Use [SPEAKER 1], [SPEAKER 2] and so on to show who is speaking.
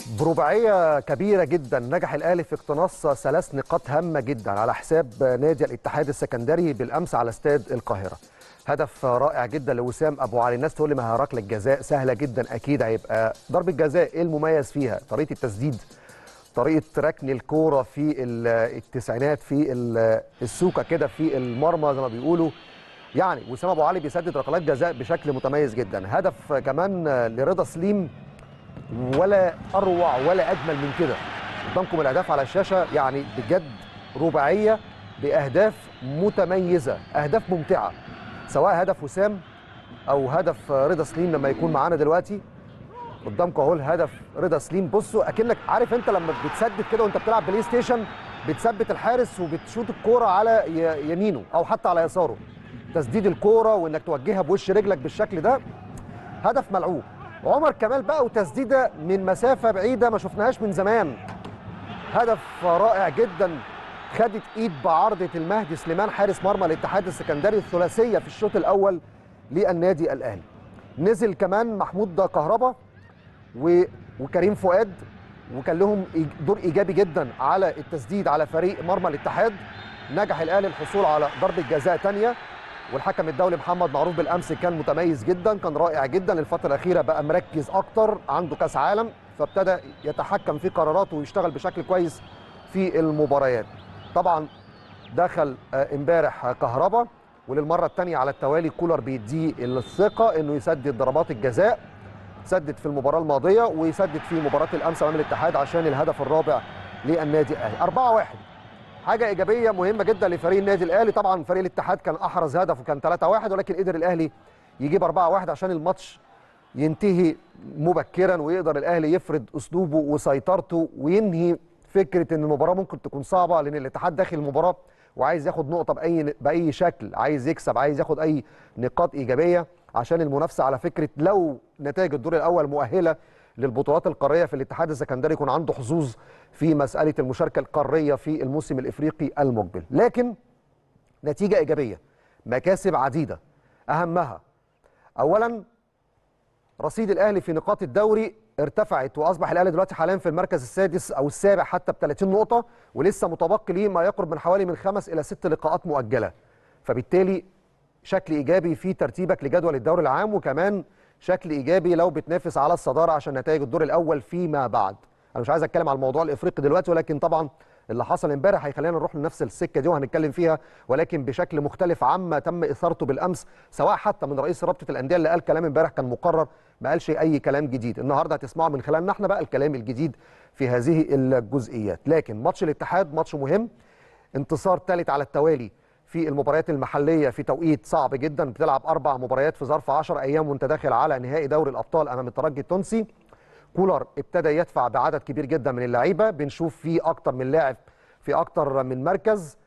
[SPEAKER 1] برباعيه كبيره جدا نجح الاهلي في اقتناص ثلاث نقاط هامه جدا على حساب نادي الاتحاد السكندري بالامس على استاد القاهره هدف رائع جدا لوسام ابو علي الناس تقول لي ما هي ركله جزاء سهله جدا اكيد هيبقى ضربه جزاء ايه المميز فيها طريقه التسديد طريقه ركن الكوره في التسعينات في السوكه كده في المرمى زي ما بيقولوا يعني وسام ابو علي بيسدد ركلات جزاء بشكل متميز جدا هدف كمان لرضا سليم ولا اروع ولا اجمل من كده قدامكم الاهداف على الشاشه يعني بجد رباعيه باهداف متميزه اهداف ممتعه سواء هدف وسام او هدف رضا سليم لما يكون معانا دلوقتي قدامكم اهو الهدف رضا سليم بصوا اكنك عارف انت لما بتسدد كده وانت بتلعب بلاي ستيشن بتثبت الحارس وبتشوط الكوره على يمينه او حتى على يساره تسديد الكوره وانك توجهها بوش رجلك بالشكل ده هدف ملعوب عمر كمال بقى وتسديده من مسافه بعيده ما شفناهاش من زمان هدف رائع جدا خدت ايد بعرضه المهدي سليمان حارس مرمى الاتحاد السكندري الثلاثيه في الشوط الاول للنادي الاهلي نزل كمان محمود كهربا و... وكريم فؤاد وكان لهم دور ايجابي جدا على التسديد على فريق مرمى الاتحاد نجح الاهلي الحصول على ضربه جزاء ثانيه والحكم الدولي محمد معروف بالامس كان متميز جدا كان رائع جدا الفتره الاخيره بقى مركز اكتر عنده كاس عالم فابتدى يتحكم في قراراته ويشتغل بشكل كويس في المباريات طبعا دخل امبارح كهربا وللمره الثانيه على التوالي كولر بيديه الثقه انه يسدد ضربات الجزاء سدد في المباراه الماضيه ويسدد في مباراه الامس امام الاتحاد عشان الهدف الرابع للنادي الاهلي 4 1 حاجه ايجابيه مهمه جدا لفريق النادي الاهلي طبعا فريق الاتحاد كان احرز هدف وكان 3 1 ولكن قدر الاهلي يجيب 4 1 عشان الماتش ينتهي مبكرا ويقدر الاهلي يفرض اسلوبه وسيطرته وينهي فكره ان المباراه ممكن تكون صعبه لان الاتحاد داخل المباراه وعايز ياخد نقطه باي باي شكل عايز يكسب عايز ياخد اي نقاط ايجابيه عشان المنافسه على فكره لو نتائج الدور الاول مؤهله للبطولات القاريه في الاتحاد السكندري يكون عنده حظوظ في مساله المشاركه القاريه في الموسم الافريقي المقبل لكن نتيجه ايجابيه مكاسب عديده اهمها اولا رصيد الاهلي في نقاط الدوري ارتفعت واصبح الاهلي دلوقتي حاليا في المركز السادس او السابع حتى ب 30 نقطه ولسه متبقي ليه ما يقرب من حوالي من خمس الى ست لقاءات مؤجله فبالتالي شكل ايجابي في ترتيبك لجدول الدوري العام وكمان شكل ايجابي لو بتنافس على الصداره عشان نتائج الدور الاول فيما بعد انا مش عايز اتكلم على الموضوع الافريقي دلوقتي ولكن طبعا اللي حصل امبارح هيخلينا نروح لنفس السكه دي وهنتكلم فيها ولكن بشكل مختلف عما تم اثارته بالامس سواء حتى من رئيس رابطه الانديه اللي قال كلام امبارح كان مقرر ما قالش اي كلام جديد النهارده هتسمعوا من خلالنا احنا بقى الكلام الجديد في هذه الجزئيات لكن ماتش الاتحاد ماتش مهم انتصار ثالث على التوالي في المباريات المحليه في توقيت صعب جدا بتلعب اربع مباريات في ظرف 10 ايام وانت داخل على نهائي دوري الابطال امام الترجي التونسي كولر ابتدى يدفع بعدد كبير جدا من اللعيبه بنشوف فيه اكتر من لاعب في اكتر من مركز